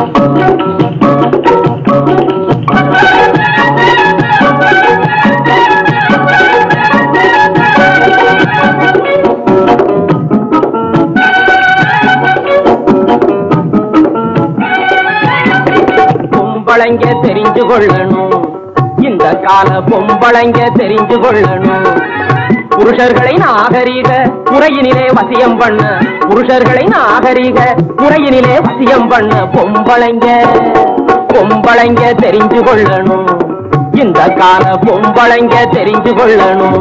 பொம்பளைங்க தெரிஞ்சு கொள்ளணும் இந்த கால பொம்பளைங்க தெரிஞ்சு கொள்ளணும் புருஷர்களை நாகரீக முறையினிலே வசியம் பண்ண புருஷர்களை நாகரீக முறையினிலே வசியம் பண்ண பொம்பளைங்க பொம்பளைங்க தெரிஞ்சு கொள்ளணும் இந்த கால பொம்பளைங்க தெரிஞ்சு கொள்ளணும்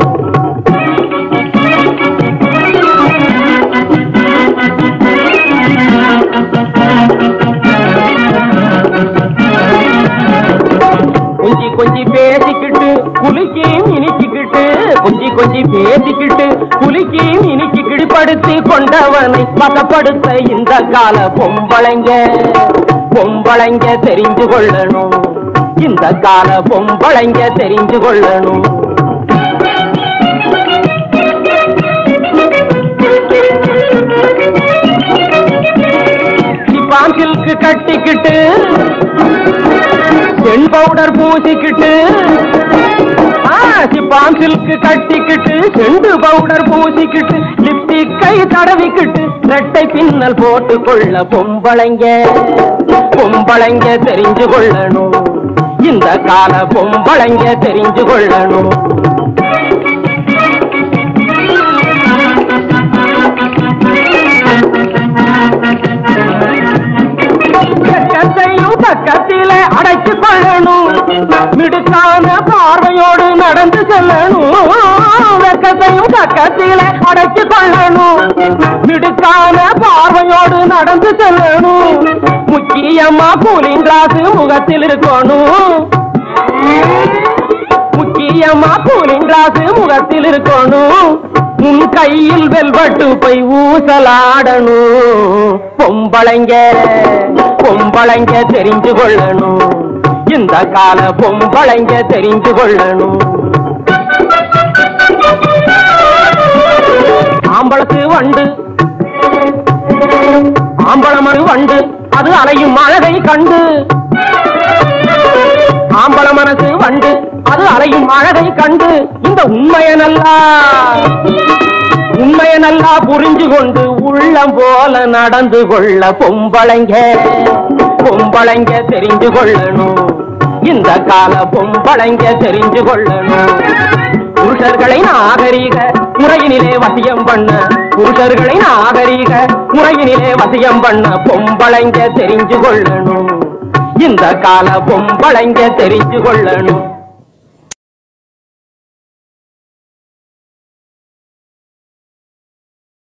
கொஞ்சி கொஞ்சி பேசிக்கிட்டு குலுக்கி இனிக்கிக்கிட்டு கொஞ்சி கொஞ்சி பேசிக்கிட்டு குலுக்கி இனிக்கிக்கிட்டு படுத்தி கொண்டவனை வசப்படுத்த இந்த கால பொம்பளைங்க பொம்பளைங்க தெரிஞ்சு கொள்ளணும் இந்த கால பொம்பளைங்க தெரிஞ்சு கொள்ளணும் சிப்பாங்கில்க்கு கட்டிக்கிட்டு பெண் பவுடர் பூசிக்கிட்டு ஆ, சிப்பான் சில்க்கு கட்டிக்கிட்டு செண்டு பவுடர் பூசிக்கிட்டு லிப்டிக்கை தடவிக்கிட்டு ரெட்டை பின்னல் போட்டு கொள்ள பொம்பளைங்க பொம்பளைங்க தெரிஞ்சு கொள்ளணும் இந்த கால பொம்பளைங்க தெரிஞ்சு கொள்ளணும் வெக்கத்தையும் பக்கத்திலே அடைச்சு கொள்ளணும் மிடுக்கான பார்வையோடு நடந்து செல்லணும் வெக்கத்தையும் பக்கத்திலே அடைச்சு கொள்ளணும் மிடுக்கான பார்வையோடு நடந்து செல்லணும் முக்கியமா கூலிங் கிளாஸ் முகத்தில் இருக்கணும் முக்கியமா கூலிங் கிளாஸ் முகத்தில் இருக்கணும் உன் கையில் வெல்வெட்டு போய் ஊசலாடணும் பொம்பளைங்க பொம்பளைங்க தெரிஞ்சு கொள்ளணும் இந்த கால பொம்பளைங்க தெரிஞ்சு கொள்ளணும் ஆம்பளத்து வண்டு ஆம்பளமனு வண்டு அது அலையும் அழகை கண்டு ஆம்பள மனசு வண்டு அது அலையும் அழகை கண்டு இந்த உண்மைய நல்லா உண்மைய நல்லா புரிஞ்சு கொண்டு உள்ளம் போல நடந்து கொள்ள பொம்பளைங்க பொம்பளைங்க தெரிஞ்சு கொள்ளணும் இந்த கால பொம்பளைங்க தெரிஞ்சு கொள்ளணும் புருஷர்களை நாகரீக முறையினிலே வசியம் பண்ண புருஷர்களை நாகரீக முறையினிலே வசியம் பண்ண பொம்பளைங்க தெரிஞ்சு கொள்ளணும் இந்த கால பொம்பளைங்க தெரிஞ்சு கொள்ளணும்